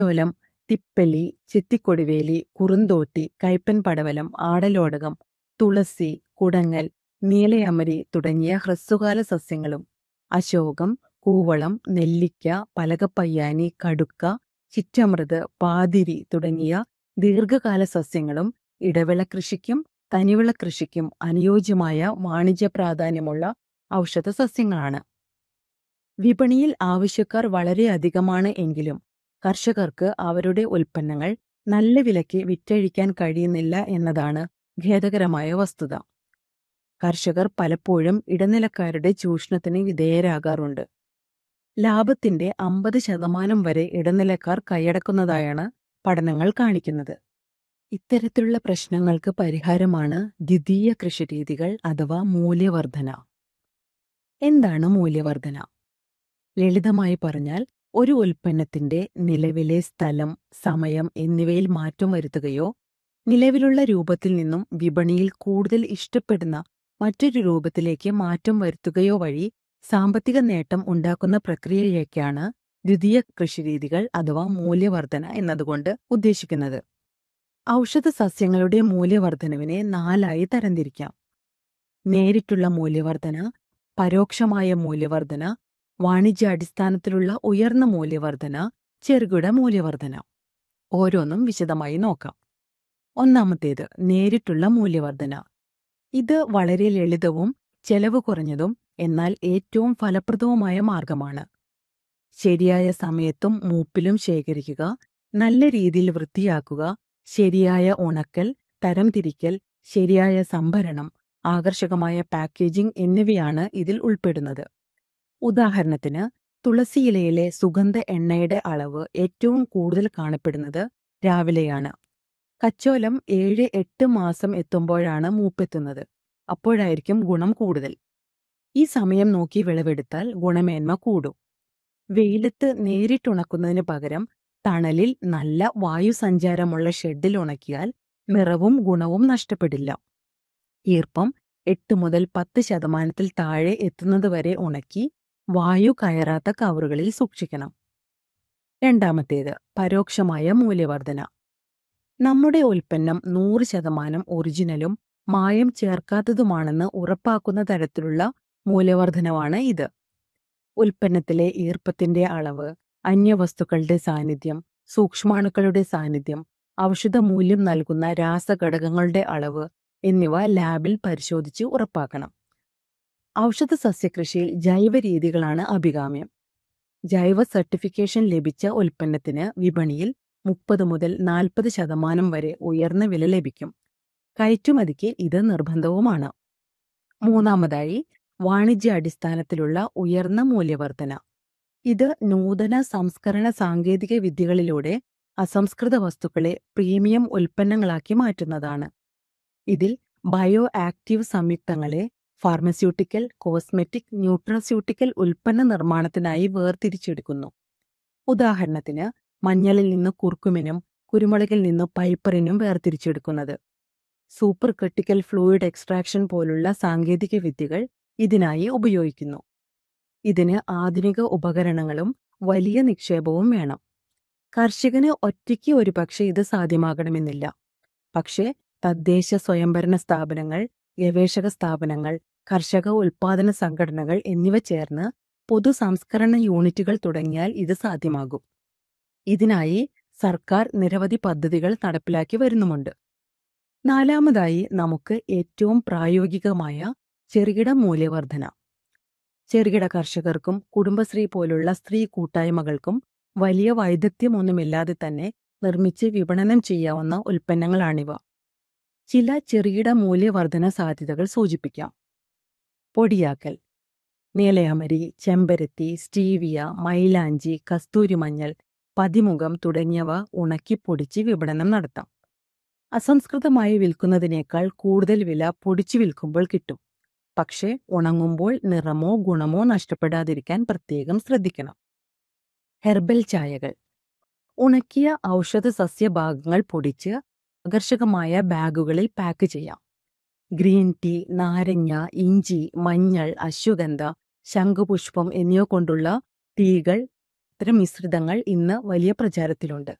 ചോലം തിപ്പല്ലി ചെത്തിക്കൊടിവേലി കുറുന്തോട്ടി കയ്പൻ പടവലം ആടലോടകം തുളസി കുടങ്ങൽ നീലയമരി തുടങ്ങിയ ഹ്രസ്വകാല സസ്യങ്ങളും അശോകം കൂവളം നെല്ലിക്ക പലകപ്പയ്യാനി കടുക്ക ചിറ്റമൃത് പാതിരി തുടങ്ങിയ ദീർഘകാല സസ്യങ്ങളും ഇടവിള കൃഷിക്കും തനിവിള കൃഷിക്കും അനുയോജ്യമായ വാണിജ്യ പ്രാധാന്യമുള്ള ഔഷധ സസ്യങ്ങളാണ് വിപണിയിൽ ആവശ്യക്കാർ വളരെയധികമാണ് എങ്കിലും കർഷകർക്ക് അവരുടെ ഉൽപ്പന്നങ്ങൾ നല്ല വിലയ്ക്ക് വിറ്റഴിക്കാൻ കഴിയുന്നില്ല എന്നതാണ് ഖേദകരമായ വസ്തുത കർഷകർ പലപ്പോഴും ഇടനിലക്കാരുടെ ചൂഷണത്തിന് വിധേയരാകാറുണ്ട് ലാഭത്തിന്റെ അമ്പത് ശതമാനം വരെ ഇടനിലക്കാർ കൈയടക്കുന്നതായാണ് പഠനങ്ങൾ കാണിക്കുന്നത് ഇത്തരത്തിലുള്ള പ്രശ്നങ്ങൾക്ക് പരിഹാരമാണ് ദ്വിതീയ കൃഷിരീതികൾ അഥവാ മൂല്യവർധന എന്താണ് മൂല്യവർധന ലളിതമായി പറഞ്ഞാൽ ഒരു ഉൽപ്പന്നത്തിന്റെ നിലവിലെ സ്ഥലം സമയം എന്നിവയിൽ മാറ്റം വരുത്തുകയോ നിലവിലുള്ള രൂപത്തിൽ നിന്നും വിപണിയിൽ കൂടുതൽ ഇഷ്ടപ്പെടുന്ന മറ്റൊരു രൂപത്തിലേക്ക് മാറ്റം വരുത്തുകയോ വഴി സാമ്പത്തിക നേട്ടം ഉണ്ടാക്കുന്ന പ്രക്രിയയൊക്കെയാണ് ദ്വിതീയ കൃഷിരീതികൾ അഥവാ മൂല്യവർധന എന്നതുകൊണ്ട് ഉദ്ദേശിക്കുന്നത് ഔഷധ സസ്യങ്ങളുടെ മൂല്യവർധനവിനെ നാലായി തരംതിരിക്കാം നേരിട്ടുള്ള മൂല്യവർധന പരോക്ഷമായ മൂല്യവർധന വാണിജ്യാടിസ്ഥാനത്തിലുള്ള ഉയർന്ന മൂല്യവർധന ചെറുകിട മൂല്യവർധന ഓരോന്നും വിശദമായി നോക്കാം ഒന്നാമത്തേത് നേരിട്ടുള്ള മൂല്യവർധന ഇത് വളരെ ലളിതവും ചെലവ് കുറഞ്ഞതും എന്നാൽ ഏറ്റവും ഫലപ്രദവുമായ മാർഗമാണ് ശരിയായ സമയത്തും മൂപ്പിലും ശേഖരിക്കുക നല്ല രീതിയിൽ വൃത്തിയാക്കുക ശരിയായ ഉണക്കൽ തരംതിരിക്കൽ ശരിയായ സംഭരണം ആകർഷകമായ പാക്കേജിംഗ് എന്നിവയാണ് ഇതിൽ ഉൾപ്പെടുന്നത് ഉദാഹരണത്തിന് തുളസിയിലയിലെ സുഗന്ധ എണ്ണയുടെ അളവ് ഏറ്റവും കൂടുതൽ കാണപ്പെടുന്നത് രാവിലെയാണ് കച്ചോലം ഏഴ് എട്ട് മാസം എത്തുമ്പോഴാണ് മൂപ്പെത്തുന്നത് അപ്പോഴായിരിക്കും ഗുണം കൂടുതൽ ഈ സമയം നോക്കി വിളവെടുത്താൽ ഗുണമേന്മ കൂടും വെയിലത്ത് നേരിട്ടുണക്കുന്നതിന് പകരം തണലിൽ നല്ല വായുസഞ്ചാരമുള്ള ഷെഡിൽ ഉണക്കിയാൽ നിറവും ഗുണവും നഷ്ടപ്പെടില്ല ഈർപ്പം എട്ട് മുതൽ പത്ത് ശതമാനത്തിൽ താഴെ എത്തുന്നതുവരെ ഉണക്കി വായു കയറാത്ത കവറുകളിൽ സൂക്ഷിക്കണം രണ്ടാമത്തേത് പരോക്ഷമായ മൂല്യവർധന നമ്മുടെ ഉൽപ്പന്നം നൂറ് ശതമാനം ഒറിജിനലും മായം ചേർക്കാത്തതുമാണെന്ന് ഉറപ്പാക്കുന്ന തരത്തിലുള്ള മൂല്യവർധനവാണ് ഇത് ഉൽപ്പന്നത്തിലെ ഈർപ്പത്തിന്റെ അളവ് അന്യവസ്തുക്കളുടെ സാന്നിധ്യം സൂക്ഷ്മാണുക്കളുടെ സാന്നിധ്യം ഔഷധമൂല്യം നൽകുന്ന രാസഘടകങ്ങളുടെ അളവ് എന്നിവ ലാബിൽ പരിശോധിച്ച് ഉറപ്പാക്കണം ഔഷധ സസ്യകൃഷിയിൽ ജൈവ രീതികളാണ് അഭികാമ്യം ജൈവ സർട്ടിഫിക്കേഷൻ ലഭിച്ച ഉൽപ്പന്നത്തിന് വിപണിയിൽ മുപ്പത് മുതൽ നാൽപ്പത് ശതമാനം വരെ ഉയർന്ന വില ലഭിക്കും കയറ്റുമതിക്ക് ഇത് നിർബന്ധവുമാണ് മൂന്നാമതായി വാണിജ്യ അടിസ്ഥാനത്തിലുള്ള ഉയർന്ന മൂല്യവർധന ഇത് നൂതന സംസ്കരണ സാങ്കേതിക വിദ്യകളിലൂടെ അസംസ്കൃത വസ്തുക്കളെ പ്രീമിയം ഉൽപ്പന്നങ്ങളാക്കി മാറ്റുന്നതാണ് ഇതിൽ ബയോ ആക്റ്റീവ് സംയുക്തങ്ങളെ ഫാർമസ്യൂട്ടിക്കൽ കോസ്മെറ്റിക് ന്യൂട്രാസ്യൂട്ടിക്കൽ ഉൽപ്പന്ന നിർമ്മാണത്തിനായി വേർതിരിച്ചെടുക്കുന്നു ഉദാഹരണത്തിന് മഞ്ഞളിൽ നിന്ന് കുർക്കുമിനും കുരുമുളകിൽ നിന്ന് പൈപ്പറിനും വേർതിരിച്ചെടുക്കുന്നത് സൂപ്പർ ക്രിട്ടിക്കൽ ഫ്ലൂയിഡ് എക്സ്ട്രാക്ഷൻ പോലുള്ള സാങ്കേതിക വിദ്യകൾ ഇതിനായി ഉപയോഗിക്കുന്നു ഇതിന് ആധുനിക ഉപകരണങ്ങളും വലിയ നിക്ഷേപവും വേണം കർഷകന് ഒറ്റയ്ക്ക് ഒരുപക്ഷെ ഇത് സാധ്യമാകണമെന്നില്ല പക്ഷേ തദ്ദേശ സ്വയംഭരണ സ്ഥാപനങ്ങൾ ഗവേഷക സ്ഥാപനങ്ങൾ കർഷക ഉൽപാദന സംഘടനകൾ എന്നിവ ചേർന്ന് പൊതു സംസ്കരണ യൂണിറ്റുകൾ തുടങ്ങിയാൽ ഇത് സാധ്യമാകും ഇതിനായി സർക്കാർ നിരവധി പദ്ധതികൾ നടപ്പിലാക്കി വരുന്നുമുണ്ട് നാലാമതായി നമുക്ക് ഏറ്റവും പ്രായോഗികമായ ചെറുകിട മൂല്യവർധന ചെറുകിട കർഷകർക്കും കുടുംബശ്രീ പോലുള്ള സ്ത്രീ കൂട്ടായ്മകൾക്കും വലിയ വൈദഗ്ധ്യമൊന്നുമില്ലാതെ തന്നെ നിർമ്മിച്ച് വിപണനം ചെയ്യാവുന്ന ഉൽപ്പന്നങ്ങളാണിവ ചില ചെറുകിട മൂല്യവർധന സാധ്യതകൾ സൂചിപ്പിക്കാം പൊടിയാക്കൽ നീലയമരി ചെമ്പരത്തി സ്റ്റീവിയ മൈലാഞ്ചി കസ്തൂരിമഞ്ഞൾ പതിമുഖം തുടങ്ങിയവ ഉണക്കി പൊടിച്ച് വിപണനം നടത്താം അസംസ്കൃതമായി വിൽക്കുന്നതിനേക്കാൾ കൂടുതൽ വില പൊടിച്ചു വിൽക്കുമ്പോൾ കിട്ടും പക്ഷേ ഉണങ്ങുമ്പോൾ നിറമോ ഗുണമോ നഷ്ടപ്പെടാതിരിക്കാൻ പ്രത്യേകം ശ്രദ്ധിക്കണം ഹെർബൽ ചായകൾ ഉണക്കിയ ഔഷധ സസ്യഭാഗങ്ങൾ പൊടിച്ച് ആകർഷകമായ ബാഗുകളിൽ പാക്ക് ചെയ്യാം ഗ്രീൻ ടീ നാരങ്ങ ഇഞ്ചി മഞ്ഞൾ അശ്വഗന്ധ ശംഖുപുഷ്പം എന്നിവ കൊണ്ടുള്ള ടീകൾ ഇത്തരം മിശ്രിതങ്ങൾ ഇന്ന് വലിയ പ്രചാരത്തിലുണ്ട്